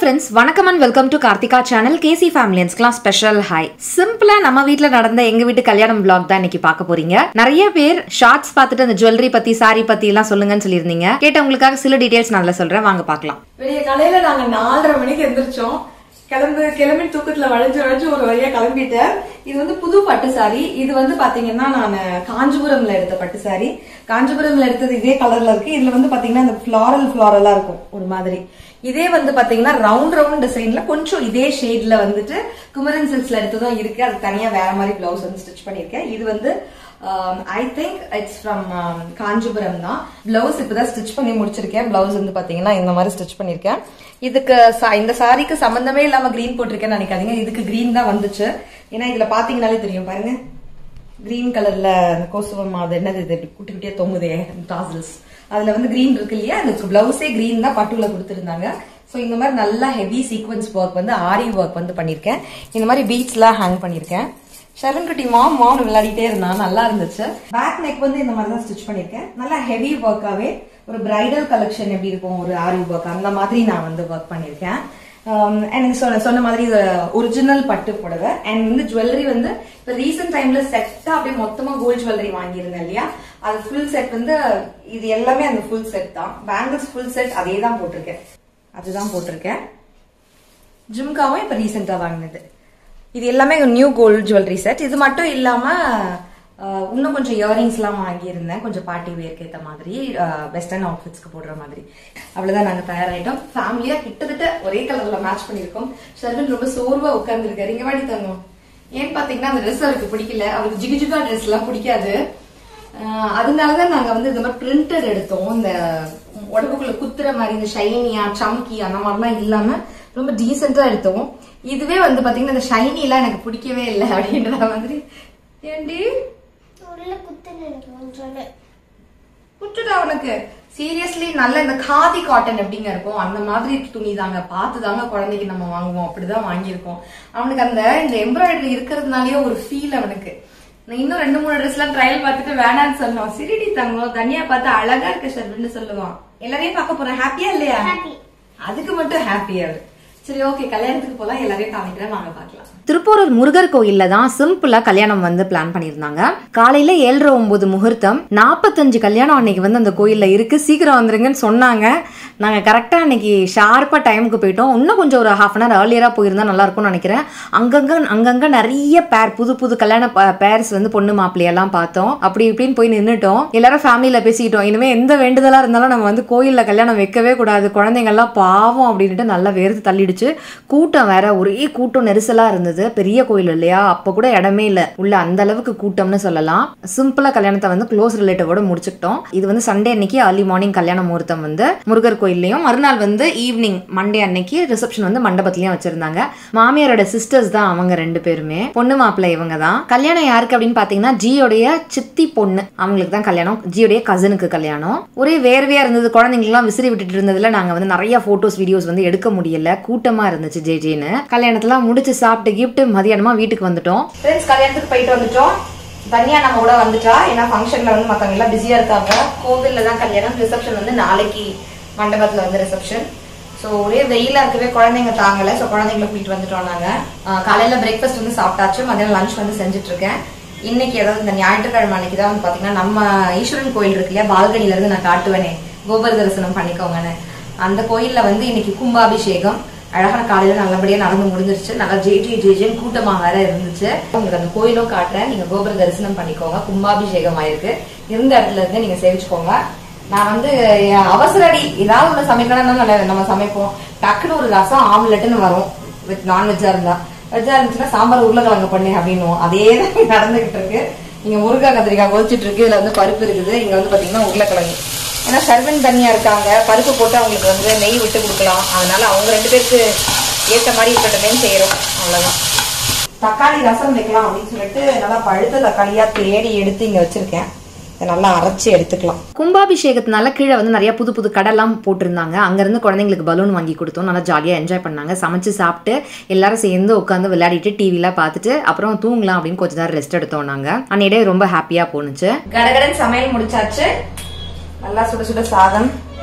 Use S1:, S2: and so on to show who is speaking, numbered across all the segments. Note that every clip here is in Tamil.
S1: ஃப்ரெண்ட்ஸ் வணக்கம் and welcome to Karthika channel KC ஃபேமிலியன்ஸ்க்குலாம் ஸ்பெஷல் ஹாய் சிம்பிளா நம்ம வீட்ல நடந்த எங்க வீட்டு கல்யாணம் vlog தான் இன்னைக்கு பார்க்க போறீங்க நிறைய பேர் ஷார்ட்ஸ் பார்த்துட்டு அந்த ஜுவல்லரி பத்தி சாரி பத்தி எல்லாம் சொல்லுங்கன்னு சொல்லியிருந்தீங்க கேட்டவங்களுக்காக சில டீடைல்ஸ் நான் அதுல சொல்றேன் வாங்க பார்க்கலாம்
S2: விடிய காலையில நாங்க நாலரை மணிக்கு எந்திரிச்சோம் கிளம்பு கிளம்பி தூக்கத்துல வளைஞ்சு வளைஞ்சு ஒரு வழியா கிளம்பிட்டேன் இது வந்து புது பட்டு சாரி இது வந்து பாத்தீங்கன்னா நான் காஞ்சிபுரம்ல எடுத்த பட்டு சாரி காஞ்சிபுரம்ல எடுத்தது இதே கலர்ல இருக்கு இதுல வந்து பாத்தீங்கன்னா இந்த ஃபிளாரல் ஃபிளாரலா இருக்கும் ஒரு மாதிரி இதே வந்து பாத்தீங்கன்னா ரவுண்ட் ரவுண்ட் டிசைன்ல கொஞ்சம் இதே ஷேட்ல வந்துட்டு குமரன் சில்க்ஸ்ல எடுத்ததும் இருக்கு அது தனியா வேற மாதிரி பிளவுஸ் வந்து ஸ்டிச் பண்ணிருக்கேன் இது வந்து I think it's from Kanchipuram தான் பிளவுஸ் இப்பதான் ஸ்டிச் பண்ணி முடிச்சிருக்கேன் பிளவுஸ் வந்து பாத்தீங்கன்னா இந்த மாதிரி ஸ்டிச் பண்ணிருக்கேன் இதுக்கு ச- இந்த சாரிக்கு சம்பந்தமே இல்லாம கிரீன் போட்டிருக்கேன்னு நினைக்காதீங்க இதுக்கு கிரீன் தான் வந்துச்சு ஏன்னா இதுல பாத்தீங்கன்னாலே தெரியும் பாருங்க கிரீன் கலர்ல அந்த கோசுவம் அது என்னது இது இப்படி குட்டி குட்டியா தொங்குதே டாசல்ஸ் அதுல வந்து கிரீன் இருக்கு இல்லையா அந்த பிளவுஸே கிரீன் தான் பட்டுல கொடுத்துருந்தாங்க சோ இந்த மாதிரி நல்லா ஹெவி சீக்வன்ஸ் ஒர்க் வந்து ஆரி ஒர்க் வந்து பண்ணிருக்கேன் இந்த மாதிரி பீட்ஸ்லாம் ஹேங் பண்ணிருக்கேன் ஷரண் குட்டி மாம் மாம் விளையாடிட்டே இருந்தான் நல்லா இருந்துச்சு பேக் நெக் வந்து இந்த மாதிரி தான் ஸ்டிச் பண்ணிருக்கேன் நல்லா ஹெவி ஒர்க்காவே ஒரு பிரைடல் கலெக்ஷன் எப்படி இருக்கும் ஒரு ஆரி ஒர்க் அந்த மாதிரி நான் வந்து ஒர்க் பண்ணிருக்கேன் எனக்கு சொன்ன சொன்ன மாதிரி இது ஒரிஜினல் பட்டு புடவை அண்ட் வந்து ஜுவல்லரி வந்து இப்போ ரீசெண்ட் டைம்ல செட்டா அப்படியே மொத்தமா கோல்ட் ஜுவல்லரி வாங்கியிருந்தேன் இல்லையா அது ஃபுல் செட் வந்து இது எல்லாமே அந்த ஃபுல் செட் தான் பேங்கிள்ஸ் ஃபுல் செட் அதே தான் போட்டிருக்கேன் அதுதான் போட்டிருக்கேன் ஜும்காவும் இப்போ ரீசெண்டாக வாங்கினது இது எல்லாமே நியூ கோல்ட் ஜுவல்லரி செட் இது மட்டும் இல்லாம அஹ், இன்னும் கொஞ்சம் இயரிங்ஸ்லாம் வாங்கியிருந்தேன் கொஞ்சம் பார்ட்டி வேர்க்கு ஏற்ற மாதிரி வெஸ்டர்ன் அவுட்ஃபிட்ஸ்க்கு போடுற மாதிரி அவ்வளவுதான் நாங்க தயாராயிட்டோம் ஃபேமிலியா கிட்டத்தட்ட ஒரே கலர்ல மேட்ச் பண்ணிருக்கோம் ஷர்வன் ரொம்ப சோர்வா உட்கார்ந்துருக்காரு இங்க வாடி தங்கம் ஏன்னு பாத்தீங்கன்னா அந்த ட்ரெஸ் அவருக்கு பிடிக்கல அவருக்கு ஜிகு ஜிகா ட்ரெஸ் எல்லாம் பிடிக்காது ஆஹ் அதனாலதான் நாங்க வந்து இந்த மாதிரி பிரிண்டட் எடுத்தோம் இந்த உடம்புக்குள்ள குத்துற மாதிரி இந்த ஷைனியா சம்கி அந்த மாதிரிலாம் இல்லாம ரொம்ப டீசெண்டா எடுத்தோம் இதுவே வந்து பாத்தீங்கன்னா இந்த ஷைனி எல்லாம் எனக்கு பிடிக்கவே இல்லை அப்படின்ற மாதிரி ஏண்டி
S3: உள்ள குத்துன்னு எனக்கு கொஞ்சம்
S2: குட்டுடா உனக்கு சீரியஸ்லி நல்ல இந்த காதி காட்டன் எப்படிங்க இருக்கும் அந்த மாதிரி துணி தாங்க பார்த்து தாங்க குழந்தைக்கு நம்ம வாங்குவோம் அப்படிதான் வாங்கியிருக்கோம் அவனுக்கு அந்த இந்த எம்ப்ராய்டரி இருக்கிறதுனாலயே ஒரு ஃபீல் அவனுக்கு நான் இன்னும் ரெண்டு மூணு ட்ரெஸ் எல்லாம் ட்ரையல் பார்த்துட்டு வேணான்னு சொல்லுவான் சிரிடி தங்கம் தனியா பார்த்து அழகா இருக்க ஷர்ட்னு சொல்லுவான் எல்லாரையும் பார்க்க போறேன் ஹாப்பியா இல்லையா
S3: Happy.
S2: அதுக்கு மட்டும் ஹாப்பி அவரு சரி ஓகே கல்யாணத்துக்கு போலாம் எல்லாரையும் காமிக்கிறேன் வாங்க பார்க்கலாம்
S1: திருப்பூரூர் முருகர் கோயில்ல தான் சிம்பிளா கல்யாணம் வந்து பிளான் பண்ணியிருந்தாங்க காலையில ஏழரை ஒன்பது முகூர்த்தம் நாற்பத்தஞ்சு கல்யாணம் அன்னைக்கு வந்து அந்த கோயில்ல இருக்கு சீக்கிரம் வந்துருங்கன்னு சொன்னாங்க நாங்க கரெக்டா அன்னைக்கு ஷார்ப்பா டைமுக்கு போயிட்டோம் இன்னும் கொஞ்சம் ஒரு ஹாஃப் அன் ஹவர் ஏர்லியரா போயிருந்தா நல்லா இருக்கும்னு நினைக்கிறேன் அங்கங்க அங்கங்க நிறைய பேர் புது புது கல்யாண பேர்ஸ் வந்து பொண்ணு மாப்பிள்ளையெல்லாம் பார்த்தோம் அப்படி இப்படின்னு போய் நின்னுட்டோம் எல்லாரும் ஃபேமிலியில பேசிக்கிட்டோம் இனிமே எந்த வேண்டுதலா இருந்தாலும் நம்ம வந்து கோயில்ல கல்யாணம் வைக்கவே கூடாது குழந்தைங்கள்லாம் பாவம் அப்படின்ட்டு நல்லா வேர்த்து தள்ளிடுச்சு கூட்டம் வேற ஒரே கூட்டம் நெரிசலா இருந்தது பெரிய கோயில் இல்லையா அப்ப கூட இடமே இல்ல உள்ள அந்த அளவுக்கு கூட்டம்னு சொல்லலாம் சிம்பிளா கல்யாணத்தை வந்து க்ளோஸ் ரிலேட்டிவோட முடிச்சுக்கிட்டோம் இது வந்து சண்டே அன்னைக்கு அர்லி மார்னிங் கல்யாண முகூர்த்தம் வந்து முருகர் கோயில்லையும் மறுநாள் வந்து ஈவினிங் மண்டே அன்னைக்கு ரிசப்ஷன் வந்து மண்டபத்திலயும் வச்சிருந்தாங்க மாமியாரோட சிஸ்டர்ஸ் தான் அவங்க ரெண்டு பேருமே பொண்ணு மாப்பிள்ளை இவங்க தான் கல்யாணம் யாருக்கு அப்படின்னு பாத்தீங்கன்னா ஜியோடைய சித்தி பொண்ணு அவங்களுக்கு தான் கல்யாணம் ஜியோடைய கசனுக்கு கல்யாணம் ஒரே வேர்வையா இருந்தது குழந்தைங்களுக்குலாம் விசிறி விட்டுட்டு இருந்ததுல நாங்க வந்து நிறைய போட்டோஸ் வீடியோஸ் வந்து எடுக்க முடியல கூட்டமா இருந்துச்சு ஜே ஜேன்னு கல்யாணத்தெல்லாம் முடிச்சு சாப்பிட்டு கிஃப்ட் மதியானமா வீட்டுக்கு வந்துட்டோம்
S2: ஃப்ரெண்ட்ஸ் கல்யாணத்துக்கு போயிட்டு வந்துட்டோம் தனியா நம்ம கூட வந்துட்டா ஏன்னா ஃபங்க்ஷன்ல வந்து மத்தவங்க எல்லாம் பிஸியா இருக்காங்க கோவில்ல தான் கல்யாணம் ரிசப்ஷன் வந்து நாளைக்கு மண்டபத்துல வந்து ரிசப்ஷன் ஸோ ஒரே வெயிலா இருக்கவே குழந்தைங்க தாங்கல ஸோ குழந்தைங்களை கூட்டிட்டு வந்துட்டோம் நாங்க ஆஹ் காலையில பிரேக்ஃபாஸ்ட் வந்து சாப்பிட்டாச்சு மதியானம் லஞ்ச் வந்து செஞ்சுட்டு இருக்கேன் இன்னைக்கு ஏதாவது இந்த ஞாயிற்றுக்கிழமை அன்னைக்கு தான் வந்து பாத்தீங்கன்னா நம்ம ஈஸ்வரன் கோயில் இருக்கு இல்லையா பால்கனில இருந்து நான் காட்டுவேனே கோபுர தரிசனம் பண்ணிக்கோங்கன்னு அந்த கோயில்ல வந்து இன்னைக்கு கும்பாபிஷேகம் அழகான காலையில நல்லபடியா நடந்து முடிஞ்சிருச்சு நல்லா ஜே ஜே ஜே ஜேன்னு கூட்டமா வேற இருந்துச்சு உங்களுக்கு அந்த கோயிலும் காட்டுறேன் நீங்க கோபுர தரிசனம் பண்ணிக்கோங்க கும்பாபிஷேகம் ஆயிருக்கு இருந்த இடத்துல இருந்து நீங்க சேவிச்சுக்கோங்க நான் வந்து என் அவசர அடி ஏதாவது ஒண்ணு சமைக்கணும்னா நம்ம- நம்ம சமைப்போம் டக்குன்னு ஒரு ரசம் ஆம்லெட்னு வரும் வித் நான்வெஜ்ஜா இருந்தா வெஜ்ஜா இருந்துச்சுன்னா சாம்பார் உருளைக்கிழங்கு பண்ணு அப்படின்னுவோம் அதே தான் நடந்துகிட்டு இருக்கு இங்க முருங்கா கத்திரிக்காய் கொதிச்சிட்டு இருக்கு இதுல வந்து பருப்பு இருக்குது இங்க வந்து பாத்தீங்கன்னா உருளைக்கிழங்கு ஏன்னா சர்வன் தனியா இருக்காங்க பருப்பு போட்டு அவங்களுக்கு வந்து நெய் விட்டு கொடுக்கலாம் அதனால அவங்க ரெண்டு பேருக்கு ஏத்த மாதிரி இருக்கட்டுமேன்னு செய்யறோம் அவ்வளவுதான் தக்காளி ரசம் வைக்கலாம் அப்படின்னு சொல்லிட்டு நல்லா பழுத்த தக்காளியா தேடி எடுத்து இங்க வச்சிருக்கேன் இதை நல்லா அரைச்சு எடுத்துக்கலாம்
S1: கும்பாபிஷேகத்தினால கீழே வந்து நிறைய புது புது கடைலாம் போட்டிருந்தாங்க அங்கேருந்து குழந்தைங்களுக்கு பலூன் வாங்கி கொடுத்தோம் நல்லா ஜாலியாக என்ஜாய் பண்ணாங்க சமைச்சு சாப்பிட்டு எல்லாரும் சேர்ந்து உட்காந்து விளையாடிட்டு டிவிலாம் பார்த்துட்டு அப்புறம் தூங்கலாம் அப்படின்னு கொஞ்ச நேரம் ரெஸ்ட் எடுத்தோம் நாங்கள் அன்னையிலே ரொம்ப ஹாப்பியாக போணுச்சு
S2: கடகடன் சமையல் முடிச்சாச்சு நல்லா சுட சுட சாதம்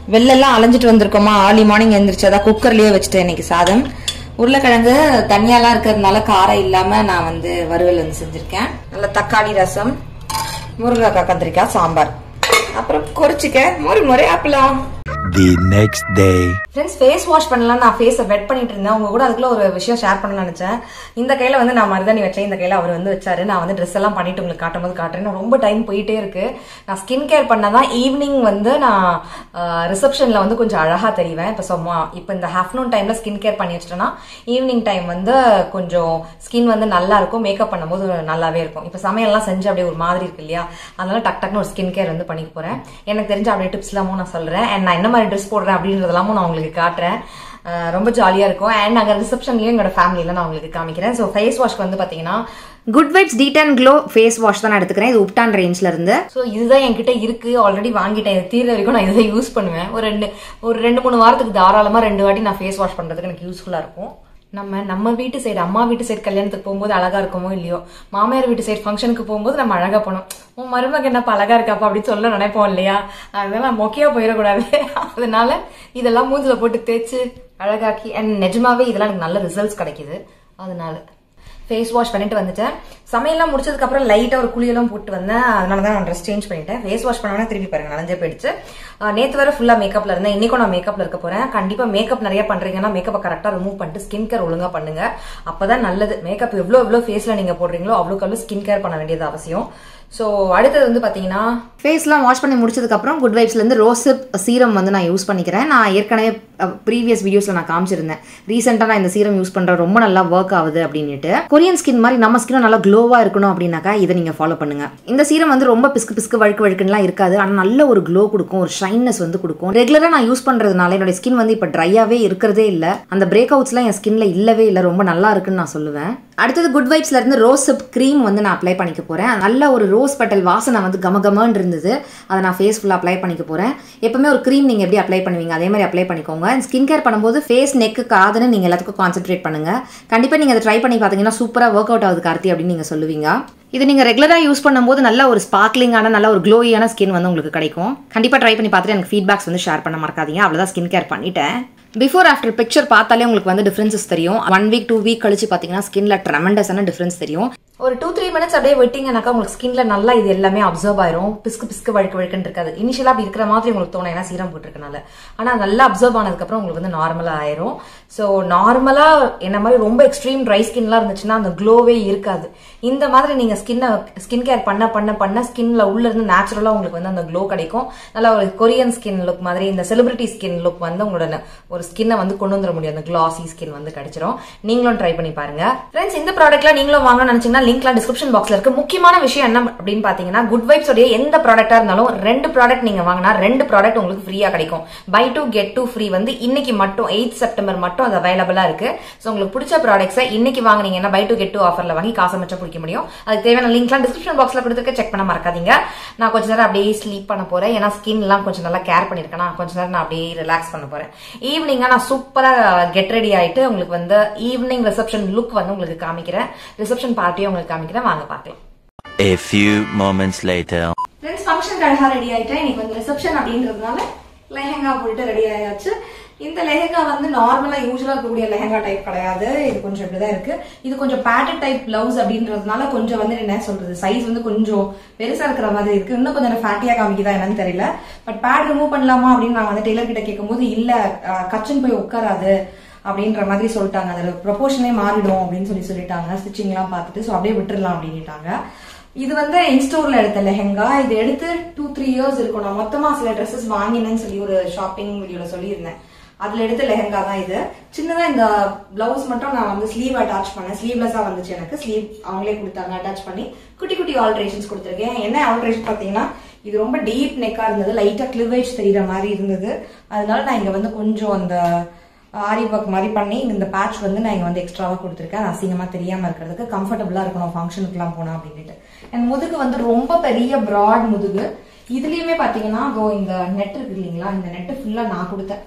S1: வெளிலெல்லாம் அலைஞ்சிட்டு வந்திருக்கோமா ஏர்லி மார்னிங் எழுந்திரிச்சு அதான் குக்கர்லயே வச்சுட்டேன் இன்னைக்கு சாதம் உருளைக்கிழங்கு தனியாலாம் இருக்கிறதுனால காரம் இல்லாம நான் வந்து வறுவல் வந்து செஞ்சிருக்கேன் நல்ல தக்காளி ரசம் முருங்கைக்காய் கத்திரிக்காய் சாம்பார் அப்புறம் குறிச்சிக்க முறை முறை அப்பளம்
S4: The next day.
S1: Friends face wash பண்ணலாம் நான் ஃபேஸை வெட் பண்ணிட்டு இருந்தேன் உங்க கூட அதுக்குள்ள ஒரு விஷயம் ஷேர் பண்ண நினைச்சேன் இந்த கையில வந்து நான் மருதாணி வச்சேன் இந்த கையில அவர் வந்து வச்சாரு நான் வந்து ட்ரெஸ் எல்லாம் பண்ணிட்டு உங்களுக்கு காட்டும் போது காட்டுறேன் நான் ரொம்ப டைம் போயிட்டே இருக்கு நான் ஸ்கின் கேர் பண்ணதான் ஈவினிங் வந்து நான் ரிசப்ஷன்ல வந்து கொஞ்சம் அழகா தெரிவேன் இப்போ சும்மா இப்போ இந்த ஆஃப்டர்நூன் டைம்ல ஸ்கின் கேர் பண்ணி வச்சிட்டேன்னா ஈவினிங் டைம் வந்து கொஞ்சம் ஸ்கின் வந்து நல்லா இருக்கும் மேக்கப் பண்ணும்போது நல்லாவே இருக்கும் இப்போ சமையல்லாம் செஞ்சு அப்படியே ஒரு மாதிரி இருக்கு இல்லையா அதனால டக் டக்னு ஒரு ஸ்கின் கேர் வந்து பண்ணிக்க போறேன் எனக்கு தெரிஞ்ச அப்படியே டிப்ஸ் எல்லாமும் நான் சொல்றேன் அண்ட் நான் என்ன மாதிரி ட்ரெஸ் போடுறேன் அப்படின்றதெல்லாமும் நான் உங்களுக்கு காட்டுறேன் அஹ் ரொம்ப ஜாலியா இருக்கும் அண்ட் அங்க ரிசப்ஷன்லயும் எங்களோட ஃபேமிலியில நான் உங்களுக்கு காமிக்கிறேன் ஸோ ஃபேஸ் வாஷ்க்கு வந்து பாத்தீங்கன்னா குட் வைப்ஸ் டீட் அண்ட் க்ளோ ஃபேஸ் வாஷ் தான் நான் எடுத்துக்கிறேன் இது உப்டான் ரேஞ்ச்ல இருந்து ஸோ இதுதான் என்கிட்ட இருக்கு ஆல்ரெடி வாங்கிட்டேன் இது தீர வரைக்கும் நான் இதை யூஸ் பண்ணுவேன் ஒரு ரெண்டு ஒரு ரெண்டு மூணு வாரத்துக்கு தாராளமா ரெண்டு வாட்டி நான் ஃபேஸ் வாஷ் பண்றதுக்கு எனக்கு யூஸ்ஃபுல்லா இருக்கும் நம்ம நம்ம வீட்டு சைடு அம்மா வீட்டு சைடு கல்யாணத்துக்கு போகும்போது அழகா இருக்குமோ இல்லையோ மாமியார் வீட்டு சைடு ஃபங்க்ஷனுக்கு போகும்போது நம்ம அழகா போனோம் உன் மருமக என்னப்பா அழகா இருக்காப்பா அப்படின்னு சொல்ல நினைப்போம் இல்லையா அதனால மொக்கையா போயிடக்கூடாது அதனால இதெல்லாம் மூஞ்சில போட்டு தேய்ச்சு அழகாக்கி அண்ட் நிஜமாவே இதெல்லாம் எனக்கு நல்ல ரிசல்ட்ஸ் கிடைக்குது அதனால ஃபேஸ் வாஷ் பண்ணிட்டு வந்துட்டேன் சமையல்லாம் முடிச்சதுக்கு அப்புறம் லைட்டா ஒரு குளியெல்லாம் போட்டு வந்தேன் அதனால தான் நான் ட்ரெஸ் சேஞ்ச் பண்ணிட்டேன் ஃபேஸ் வாஷ் பண்ணவொடனே திருப்பி பாருங்க நனைஞ்சே போயிடுச்சு அஹ் நேத்து வரை ஃபுல்லா மேக்கப்ல இருந்தேன் இன்னைக்கும் நான் மேக்கப்ல இருக்க போறேன் கண்டிப்பா மேக்கப் நிறைய பண்றீங்கன்னா மேக்கப்பை கரெக்டா ரிமூவ் பண்ணிட்டு ஸ்கின் கேர் ஒழுங்கா பண்ணுங்க அப்பதான் நல்லது மேக்கப் எவ்வளவு எவ்வளவு ஃபேஸ்ல நீங்க போடுறீங்களோ அவ்வளவுக்கு அவ்வளவு ஸ்கின் கேர் பண்ண வேண்டியது அவசியம் ஸோ அடுத்தது வந்து பார்த்தீங்கன்னா ஃபேஸ்லாம் வாஷ் பண்ணி முடிச்சதுக்கப்புறம் குட் வைப்ஸ்லேருந்து ரோசிப் சீரம் வந்து நான் யூஸ் பண்ணிக்கிறேன் நான் ஏற்கனவே ப்ரீவியஸ் வீடியோஸில் நான் காமிச்சிருந்தேன் ரீசெண்டாக நான் இந்த சீரம் யூஸ் பண்ணுறேன் ரொம்ப நல்லா ஒர்க் ஆகுது அப்படின்ட்டு கொரியன் ஸ்கின் மாதிரி நம்ம ஸ்கின்னும் நல்லா க்ளோவாக இருக்கணும் அப்படின்னாக்கா இதை நீங்கள் ஃபாலோ பண்ணுங்க இந்த சீரம் வந்து ரொம்ப பிஸ்கு பிஸ்கு வழுக்கு வழுக்குலாம் இருக்காது ஆனால் நல்ல ஒரு க்ளோ கொடுக்கும் ஒரு ஷைனஸ் வந்து கொடுக்கும் ரெகுலராக நான் யூஸ் பண்ணுறதுனால என்னோட ஸ்கின் வந்து இப்போ ட்ரையாகவே இருக்கிறதே இல்லை அந்த பிரேக் அவுட்ஸ்லாம் என் ஸ்கின்ல இல்லவே இல்லை ரொம்ப நல்லா இருக்குன்னு நான் சொல்லுவேன் அடுத்தது குட் வைப்ஸ்ல இருந்து ரோஸ் க்ரீம் வந்து நான் அப்ளை பண்ணிக்க போறேன் நல்ல ஒரு ரோஸ் பட்டல் வாசனை வந்து கம கமன்னு இருந்தது அதை நான் ஃபேஸ் ஃபுல்லாக அப்ளை பண்ணிக்க போறேன் எப்பவுமே ஒரு க்ரீம் நீங்க எப்படி அப்ளை பண்ணுவீங்க அதே மாதிரி அப்ளை பண்ணிக்கோங்க ஸ்கின் கேர் பண்ணும்போது ஃபேஸ் நெக்கு காதுன்னு நீங்க எல்லாத்துக்கும் கான்சென்ட்ரேட் பண்ணுங்க கண்டிப்பா நீங்க அதை ட்ரை பண்ணி பார்த்தீங்கன்னா சூப்பரா ஒர்க் அவுட் ஆகுது கார்த்தி அப்படின்னு நீங்க சொல்லுவீங்க இது நீங்க ரெகுலரா யூஸ் பண்ணும்போது நல்ல ஒரு ஸ்பார்க்லிங்கான நல்ல ஒரு க்ளோயான ஸ்கின் வந்து உங்களுக்கு கிடைக்கும் கண்டிப்பா ட்ரை பண்ணி பார்த்துட்டு எனக்கு ஃபீட்பேக்ஸ் வந்து ஷேர் பண்ண மறக்காதீங்க அவ்வளவுதான் ஸ்கின் கேர் பண்ணிட்டேன் பிஃபோர் ஆஃப்டர் பிக்சர் பார்த்தாலே உங்களுக்கு வந்து டிஃபரன்சஸ் தெரியும் ஒன் வீக் டூ வீக் கழிச்சு பார்த்தீங்கன்னா ஸ்கின்ல ட்ரெமெண்டஸான டிஃபரன்ஸ் தெரியும் ஒரு டூ த்ரீ மினிட்ஸ் அப்படியே விட்டிங்கனாக்கா உங்களுக்கு ஸ்கின்ல நல்லா இது எல்லாமே அப்சர்வ் ஆயிரும் பிஸ்கு பிஸ்கு வழுக்கு வழுக்குன்னு இருக்காது இனிஷியலா அப்படி இருக்கிற மாதிரி உங்களுக்கு தோணும் ஏன்னா சீரம் போட்டிருக்கனால ஆனா நல்லா அப்சர்வ் ஆனதுக்கப்புறம் உங்களுக்கு வந்து நார்மலா ஆயிரும் ஸோ நார்மலா என்ன மாதிரி ரொம்ப எக்ஸ்ட்ரீம் ட்ரை ஸ்கின்லாம் இருந்துச்சுன்னா அந்த க்ளோவே இருக்காது இந்த மாதிரி நீங்க ஸ்கின்னை ஸ்கின் கேர் பண்ண பண்ண பண்ண ஸ்கின்ல உள்ள இருந்து நேச்சுரலா உங்களுக்கு வந்து அந்த க்ளோ கிடைக்கும் நல்லா ஒரு கொரியன் ஸ்கின் லுக் மாதிரி இந்த செலிபிரிட்டி ஸ்கின் லுக் வந்து உங்களோட ந- ஒரு ஸ்கின்னை வந்து கொண்டு வந்துட முடியும் அந்த கிளாசி ஸ்கின் வந்து கிடைச்சிரும் நீங்களும் ட்ரை பண்ணி பாருங்க ஃப்ரெண்ட்ஸ் இந்த ப்ராடக்ட்லாம் நீங்களும் வாங்கணும்னு நினைச்சீங்கன்னா லிங்க்லாம் டிஸ்கிரிப்ஷன் பாக்ஸ்ல இருக்கு முக்கியமான விஷயம் என்ன அப்படின்னு பாத்தீங்கன்னா குட் வைப்ஸ் உடைய எந்த ப்ராடக்டா இருந்தாலும் ரெண்டு ப்ராடக்ட் நீங்க வாங்கினா ரெண்டு ப்ராடக்ட் உங்களுக்கு ஃப்ரீயா கிடைக்கும் buy two get two free வந்து இன்னைக்கு மட்டும் எயிட் செப்டம்பர் மட்டும் அது அவைலபிளா இருக்கு ஸோ உங்களுக்கு பிடிச்ச ப்ராடக்ட்ஸை இன்னைக்கு வாங்குனீங்கன்னா பை டூ கெட் டூ ஆஃபர்ல வாங்கி காசை மிச்சம் பிடிக்க முடியும் அதுக்கு தேவையான லிங்க்லாம் டிஸ்கிரிப்ஷன் பாக்ஸ்ல கொடுத்துருக்க செக் பண்ண மறக்காதீங்க நான் கொஞ்ச நேரம் அப்படியே ஸ்லீப் பண்ண போறேன் ஏன்னா ஸ்கின் எல்லாம் கொஞ்சம் நல்லா கேர் பண்ணிருக்கேன் நான் கொஞ்ச நேரம் நான் அப்படியே ரிலாக்ஸ் பண்ண போறேன் ஈவினிங்கா நான் சூப்பரா கெட் ரெடி ஆயிட்டு உங்களுக்கு வந்து ஈவினிங் ரிசப்ஷன் லுக் வந்து உங்களுக்கு காமிக்கிறேன் ரிசப்ஷன் பார்ட்டியும் உங்களுக்கு காமிக்கிறேன் வாங்க பார்க்கலாம்
S4: A few moments later.
S2: Friends function அழகா ரெடி ஆயிட்டேன் இன்னைக்கு வந்து ரிசப்ஷன் அப்படின்றதுனால லெஹங்கா போட்டு ரெடி ஆயாச்சு இந்த லெஹங்கா வந்து நார்மலா யூஸ்வலா இருக்கக்கூடிய லெஹங்கா டைப் கிடையாது இது கொஞ்சம் இப்படிதான் இருக்கு இது கொஞ்சம் பேட்டர் டைப் பிளவுஸ் அப்படின்றதுனால கொஞ்சம் வந்து என்ன சொல்றது சைஸ் வந்து கொஞ்சம் பெருசா இருக்கிற மாதிரி இருக்கு இன்னும் கொஞ்சம் ஃபேட்டியா காமிக்குதா என்னன்னு தெரியல பட் பேட் ரிமூவ் பண்ணலாமா அப்படின்னு நான் வந்து டெய்லர் கிட்ட கேட்கும்போது இல்ல கச்சன் போய் உட்காராது அப்படின்ற மாதிரி சொல்லிட்டாங்க அதுல ப்ரொபோஷனே மாறிடும் அப்படின்னு சொல்லி சொல்லிட்டாங்க ஸ்டிச்சிங் எல்லாம் பார்த்துட்டு ஸோ அப்படியே விட்டுறலாம் அப்படின்ட்டாங்க இது வந்து இன்ஸ்டோர்ல எடுத்த லெஹங்கா இது எடுத்து டூ த்ரீ இயர்ஸ் இருக்கும் நான் மொத்தமா சில ட்ரெஸ்ஸஸ் வாங்கினேன்னு சொல்லி ஒரு ஷாப்பிங் வீடியோல சொல்லியிருந்தேன் அதுல எடுத்த லெஹங்கா தான் இது சின்னதா இந்த பிளவுஸ் மட்டும் நான் வந்து ஸ்லீவ் அட்டாச் பண்ணேன் ஸ்லீவ்லெஸ்ஸா வந்துச்சு எனக்கு ஸ்லீவ் அவங்களே கொடுத்தாங்க அட்டாச் பண்ணி குட்டி குட்டி ஆல்ட்ரேஷன்ஸ் கொடுத்துருக்கேன் என்ன ஆல்ட்ரேஷன் பாத்தீங்கன்னா இது ரொம்ப டீப் நெக்கா இருந்தது லைட்டா கிளிவேஜ் தெரியுற மாதிரி இருந்தது அதனால நான் இங்க வந்து கொஞ்சம் அந்த ஆரி ஒர்க் மாதிரி பண்ணி இந்த பேட்ச் வந்து நான் இங்க வந்து எக்ஸ்ட்ராவா கொடுத்துருக்கேன் அது அசிங்கமா தெரியாம இருக்கிறதுக்கு கம்ஃபர்டபுளா இருக்கணும் ஃபங்க்ஷனுக்குலாம் போனா அப்படின்ட்டு என் முதுகு வந்து ரொம்ப பெரிய பிராட் முதுகு இதுலயுமே பாத்தீங்கன்னா இதோ இந்த நெட் இருக்கு இல்லைங்களா இந்த நெட் ஃபுல்லா நான் கொடுத்தேன்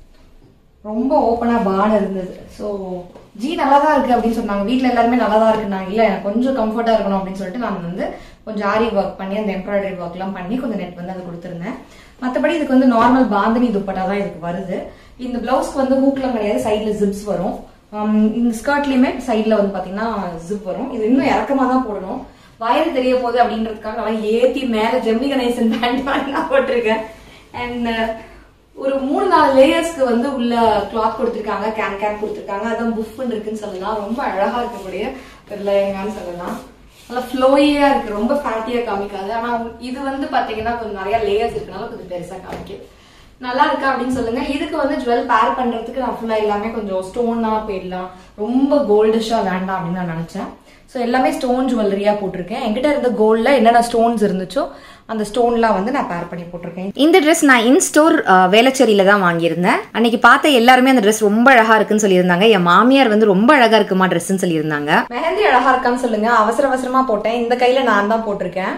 S2: ரொம்ப ஓப்பனா பான் இருந்தது ஸோ ஜி நல்லா தான் இருக்கு அப்படின்னு சொன்னாங்க வீட்ல எல்லாருமே நல்லா தான் இருக்கு நான் இல்ல எனக்கு கொஞ்சம் கம்ஃபர்ட்டா இருக்கணும் அப்படின்னு சொல்லிட்டு நான் வந்து கொஞ்சம் ஆரி ஒர்க் பண்ணி அந்த எம்ப்ராய்டரி ஒர்க் எல்லாம் பண்ணி கொஞ்சம் நெட் வந்து அது கொடுத்துருந்தேன் மற்றபடி இதுக்கு வந்து நார்மல் பாந்தினி துப்பட்டா தான் இதுக்கு வருது இந்த பிளவுஸ்க்கு வந்து ஹூக்லாம் கிடையாது சைட்ல ஜிப்ஸ் வரும் Um, இந்த ஸ்கர்ட்லயுமே சைட்ல வந்து பாத்தீங்கன்னா ஜிப் வரும் இது இன்னும் இறக்கமா தான் போடணும் வயறு தெரிய போகுது அப்படின்றதுக்காக நல்லா ஏத்தி மேல ஜெமினி கணேசன் பேண்ட் மாதிரி நான் போட்டிருக்கேன் அண்ட் ஒரு மூணு நாலு லேயர்ஸ்க்கு வந்து உள்ள கிளாத் கொடுத்துருக்காங்க கேன் கேன் கொடுத்துருக்காங்க அதான் புஃப்னு இருக்குன்னு சொல்லலாம் ரொம்ப அழகா இருக்கக்கூடிய ஒரு லேயங்கான்னு சொல்லலாம் நல்லா ஃப்ளோயியா இருக்கு ரொம்ப ஃபேட்டியா காமிக்காது ஆனா உங்களுக்கு- இது வந்து பாத்தீங்கன்னா கொஞ்சம் நிறைய லேயர்ஸ் இருக்கனால கொஞ்சம் பெருசா காமிக்கும் நல்லா இருக்கா அப்படின்னு சொல்லுங்க இதுக்கு வந்து ஜுவல் பேர் பண்றதுக்கு நான் ஃபுல்லா எல்லாமே கொஞ்சம் ஸ்டோனா போயிடலாம் ரொம்ப கோல்டிஷா வேண்டாம் அப்படின்னு நான் நினைச்சேன் ஸோ எல்லாமே ஸ்டோன் ஜுவல்லரியா போட்டிருக்கேன் என்கிட்ட இருந்த கோல்ட்ல என்னென்ன ஸ்டோன்ஸ் இருந்துச்சோ அந்த ஸ்டோன்லாம் வந்து நான் பேர் பண்ணி போட்டிருக்கேன்
S1: இந்த ட்ரெஸ் நான் இன் ஸ்டோர் வேளச்சேரியில தான் வாங்கியிருந்தேன் அன்னைக்கு பார்த்த எல்லாருமே அந்த ட்ரெஸ் ரொம்ப அழகா இருக்குன்னு சொல்லியிருந்தாங்க என் மாமியார் வந்து ரொம்ப அழகா இருக்குமா ட்ரெஸ்ன்னு சொல்லியிருந்தாங்க
S2: மெஹந்தி அழகா இருக்கான்னு சொல்லுங்க அவசர அவசரமா போட்டேன் இந்த கையில நான் தான் போட்டிருக்கேன்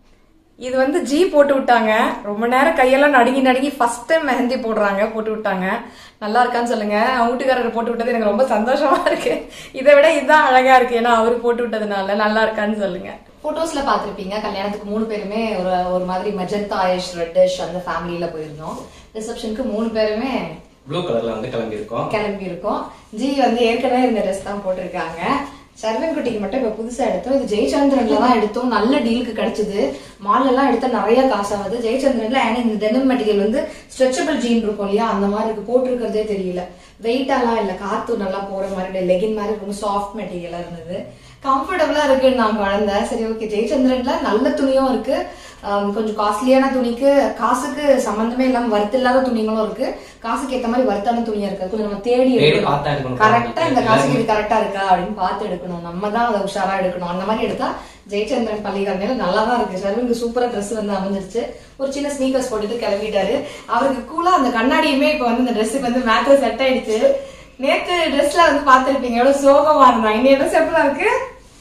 S2: இது வந்து ஜி போட்டு விட்டாங்க ரொம்ப நேரம் கையெல்லாம் நடுங்கி நடுங்கி ஃபர்ஸ்ட் டைம் மெஹந்தி போடுறாங்க போட்டு விட்டாங்க நல்லா இருக்கான்னு சொல்லுங்க அவங்க வீட்டுக்காரர் போட்டு விட்டது எனக்கு ரொம்ப சந்தோஷமா இருக்கு இதை விட இதுதான் அழகா இருக்கு ஏன்னா அவரு போட்டு விட்டதுனால நல்லா இருக்கான்னு சொல்லுங்க போட்டோஸ்ல பாத்திருப்பீங்க கல்யாணத்துக்கு மூணு பேருமே ஒரு ஒரு மாதிரி மெஜந்தா ஆயிஷ் ரெட்டிஷ் அந்த ஃபேமிலியில போயிருந்தோம் ரிசப்ஷனுக்கு மூணு பேருமே
S5: ப்ளூ கலர்ல வந்து கிளம்பி இருக்கோம்
S2: கிளம்பி இருக்கோம் ஜி வந்து ஏற்கனவே இந்த ட்ரெஸ் தான் போட்டிருக்காங்க சர்வன் குட்டிக்கு மட்டும் இப்ப புதுசா எடுத்தோம் இது ஜெயச்சந்திரன்ல தான் எடுத்தோம் நல்ல டீலுக்கு கிடைச்சது மால்ல எல்லாம் எடுத்தா நிறைய காசாகுது ஜெயச்சந்திரன்ல ஏன்னா இந்த டெனிம் மெட்டீரியல் வந்து ஸ்ட்ரெச்சபிள் ஜீன் இருக்கும் இல்லையா அந்த மாதிரி இருக்கு போட்டிருக்கிறதே தெரியல வெயிட்டாலாம் இல்ல காத்து நல்லா போற மாதிரி லெகின் மாதிரி ரொம்ப சாஃப்ட் மெட்டீரியலா இருந்தது கம்ஃபர்டபுளா இருக்குன்னு நான் குழந்தேன் சரி ஓகே ஜெயச்சந்திரன்ல நல்ல துணியும் இருக்கு ஆம், கொஞ்சம் காஸ்ட்லியான துணிக்கு காசுக்கு சம்பந்தமே இல்லாம வருத்து இல்லாத துணிகளும் இருக்கு காசுக்கு ஏத்த மாதிரி வருத்தான துணியா இருக்கு கொஞ்சம் நம்ம தேடி
S5: தேடி பார்த்தா எடுக்கணும்.
S2: கரெக்டா இந்த காசுக்கு இது கரெக்டா இருக்கா அப்படின்னு பார்த்து எடுக்கணும் நம்ம தான் அதை உஷாரா எடுக்கணும் அந்த மாதிரி எடுத்தா ஜெயச்சந்திரன் பள்ளிக்கரணையில நல்லா தான் இருக்கு சர்வனுக்கு சூப்பரா Dress வந்து அமைஞ்சிருச்சு ஒரு சின்ன ஸ்னீக்கர்ஸ் போட்டுட்டு கிளம்பிட்டாரு அவருக்கு கூலா அந்த கண்ணாடியுமே இப்ப வந்து இந்த ட்ரெஸ்ஸுக்கு வந்து மேட்ச செட் ஆயிடுச்சு நேத்து ட்ரெஸ்ல வந்து பார்த்திருப்பீங்க எவ்வளவு சோகமா இருந்தான் இன்னும் ட்ரெஸ் எப்படா இருக்கு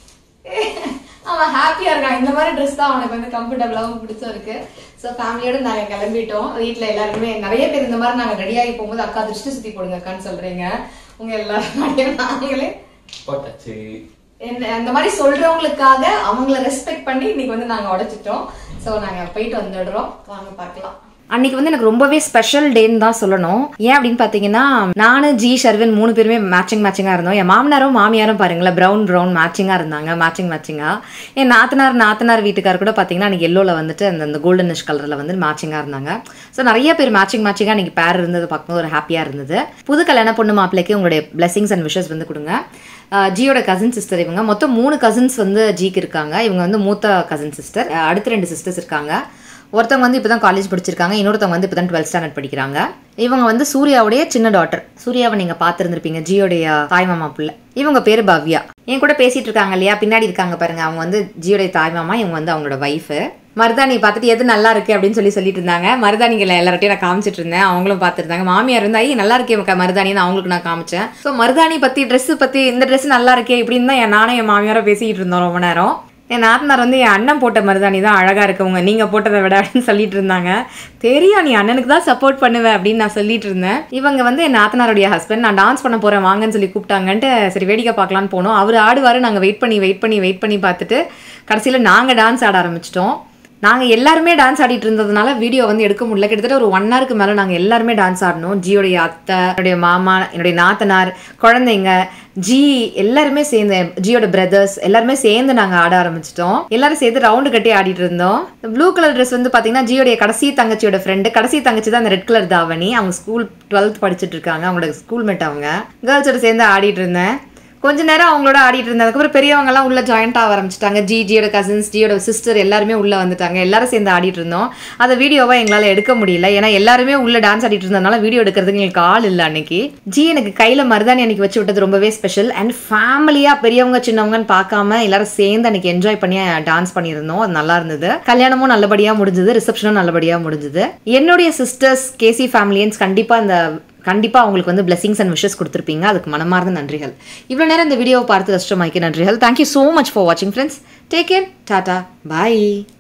S2: அவன் ஹாப்பியா இருக்கான் இந்த மாதிரி ட்ரெஸ் தான் அவனுக்கு வந்து கம்ஃபர்டபுளாகவும் பிடிச்சிருக்கு ஸோ ஃபேமிலியோட நாங்க கிளம்பிட்டோம் வீட்ல எல்லாருமே நிறைய பேர் இந்த மாதிரி நாங்க ரெடியாகி போகும்போது அக்கா திருஷ்டி சுத்தி போடுங்க அக்கான்னு சொல்றீங்க உங்க எல்லாரும் நாங்களே
S5: போட்டாச்சு
S2: என்ன அந்த மாதிரி சொல்றவங்களுக்காக அவங்கள ரெஸ்பெக்ட் பண்ணி இன்னைக்கு வந்து நாங்க உடைச்சிட்டோம் சோ நாங்க போயிட்டு வந்துடுறோம் வாங்க பார்க்கலாம்
S1: அன்னைக்கு வந்து எனக்கு ரொம்பவே ஸ்பெஷல் டேன்னு தான் சொல்லணும் ஏன் அப்படின்னு பார்த்தீங்கன்னா நானு ஜி ஷர்வின் மூணு பேருமே மேட்சிங் மேட்சிங்காக இருந்தோம் என் மாமனாரும் மாமியாரும் பாருங்களேன் ப்ரௌன் ப்ரௌன் மேட்சிங்காக இருந்தாங்க மேட்சிங் மேட்சிங்காக என் நாத்தனார் நாத்தனார் வீட்டுக்கார் கூட பார்த்தீங்கன்னா அன்றைக்கி எல்லோவில் வந்துட்டு அந்த அந்த கோல்டனிஷ் கலரில் வந்து மேட்சிங்காக இருந்தாங்க ஸோ நிறைய பேர் மேட்சிங் மேட்சிங்காக அன்றைக்கி பேர் இருந்தது பார்க்கும்போது ஒரு ஹாப்பியாக இருந்தது புது கல்யாண பொண்ணு மாப்பிள்ளைக்கு உங்களுடைய blessings அண்ட் விஷஸ் வந்து கொடுங்க அஹ் ஜியோட கசின் சிஸ்டர் இவங்க மொத்தம் மூணு கசின்ஸ் வந்து ஜிக்கு இருக்காங்க இவங்க வந்து மூத்த கசின் சிஸ்டர் அடுத்த ரெண்டு சிஸ்டர்ஸ் இருக்காங்க ஒருத்தவங்க வந்து இப்போ தான் காலேஜ் படிச்சிருக்காங்க இன்னொருத்தவங்க வந்து இப்போ தான் டுவெல்த் ஸ்டாண்டர்ட் படிக்கிறாங்க இவங்க வந்து சூர்யாவுடைய சின்ன டாட்டர் சூர்யாவை நீங்கள் பார்த்துருந்துருப்பீங்க ஜியோடைய தாய் மாமா புள்ள இவங்க பேர் பவ்யா என் கூட பேசிட்டு இருக்காங்க இல்லையா பின்னாடி இருக்காங்க பாருங்க அவங்க வந்து ஜியோடைய தாய் மாமா இவங்க வந்து அவங்களோட ஒய்ஃபு மருதாணி பார்த்துட்டு எது நல்லா இருக்கு அப்படின்னு சொல்லி சொல்லிட்டு இருந்தாங்க மருதாணிகளை எல்லார்ட்டையும் நான் காமிச்சிட்டு இருந்தேன் அவங்களும் பார்த்துருந்தாங்க மாமியார் இருந்தா ஐய் நல்லா இருக்கே உனக்கு மருதாணின்னு அவங்களுக்கு நான் காமிச்சேன் ஸோ மருதாணி பத்தி Dress பத்தி இந்த Dress நல்லா இருக்கே இப்படின்னு தான் என் நானும் என் மாமியாரும் பேசிக்கிட்டு இருந்தோம் ரொம்ப நேரம் என் நாத்தனார் வந்து என் அண்ணன் போட்ட மருதாணி தான் அழகா இருக்கவங்க நீங்க போட்டதை விட அப்படின்னு சொல்லிட்டு இருந்தாங்க தெரியும் நீ அண்ணனுக்கு தான் சப்போர்ட் பண்ணுவேன் அப்படின்னு நான் சொல்லிட்டு இருந்தேன் இவங்க வந்து என் நாத்தனாருடைய ஹஸ்பண்ட் நான் டான்ஸ் பண்ண போறேன் வாங்கன்னு சொல்லி கூப்பிட்டாங்கன்ட்டு சரி வேடிக்கை பார்க்கலான்னு போனோம் அவர் ஆடுவாரு நாங்க வெயிட் பண்ணி வெயிட் பண்ணி வெயிட் பண்ணி பார்த்துட்டு கடைசியில நாங்க டான்ஸ் ஆட ஆரம்பிச்சிட்டோம் நாங்கள் எல்லாருமே டான்ஸ் ஆடிட்டு இருந்ததுனால வீடியோ வந்து எடுக்க முடியல கிட்டத்தட்ட ஒரு ஒன் ஹவருக்கு மேலே நாங்கள் எல்லாருமே டான்ஸ் ஆடினோம் ஜியோடைய அத்தை என்னுடைய மாமா என்னுடைய நாத்தனார் குழந்தைங்க ஜி எல்லாருமே சேர்ந்து ஜியோட பிரதர்ஸ் எல்லாருமே சேர்ந்து நாங்கள் ஆட ஆரம்பிச்சிட்டோம் எல்லாரும் சேர்ந்து ரவுண்டு கட்டி ஆடிட்டு இருந்தோம் ப்ளூ கலர் ட்ரெஸ் வந்து பார்த்தீங்கன்னா ஜியோடைய கடைசி தங்கச்சியோட ஃப்ரெண்டு கடைசி தங்கச்சி தான் அந்த ரெட் கலர் தாவணி அவங்க ஸ்கூல் டுவெல்த் படிச்சுட்டு இருக்காங்க அவங்களோட ஸ்கூல் மேட் அவங்க கேர்ள்ஸோட சேர்ந்து ஆடிட்டு இருந்தேன் கொஞ்ச நேரம் அவங்களோட ஆடிட்டு இருந்தேன் அதுக்கப்புறம் பெரியவங்க எல்லாம் உள்ள ஜாயிண்ட் ஆக ஆரம்பிச்சிட்டாங்க ஜி ஜியோட கசின்ஸ் ஜியோட சிஸ்டர் எல்லாருமே உள்ள வந்துட்டாங்க எல்லாரும் சேர்ந்து ஆடிட்டு இருந்தோம் அந்த வீடியோவை எங்களால் எடுக்க முடியல ஏன்னா எல்லாருமே உள்ள டான்ஸ் ஆடிட்டு இருந்ததுனால வீடியோ எடுக்கிறதுக்கு எங்களுக்கு ஆள் இல்லை அன்னைக்கு ஜி எனக்கு கையில மருதாணி அன்னைக்கு வச்சு விட்டது ரொம்பவே ஸ்பெஷல் அண்ட் ஃபேமிலியா பெரியவங்க சின்னவங்கன்னு பார்க்காம எல்லாரும் சேர்ந்து அன்னைக்கு என்ஜாய் பண்ணி டான்ஸ் பண்ணியிருந்தோம் அது நல்லா இருந்தது கல்யாணமும் நல்லபடியா முடிஞ்சது ரிசப்ஷனும் நல்லபடியா முடிஞ்சது என்னுடைய சிஸ்டர்ஸ் கேசி ஃபேமிலியன்ஸ் கண்டிப்பா இந்த கண்டிப்பாக அவங்களுக்கு வந்து blessings அண்ட் விஷஸ் கொடுத்துருப்பீங்க அதுக்கு மனமார்ந்த நன்றிகள் இவ்வளோ நேரம் இந்த வீடியோவை பார்த்து கஷ்டமாய்க்கு நன்றிகள் தேங்க்யூ ஸோ மச் ஃபார் வாட்சிங் ஃப்ரெண்ட்ஸ் டேக் கேர் டாடா பாய்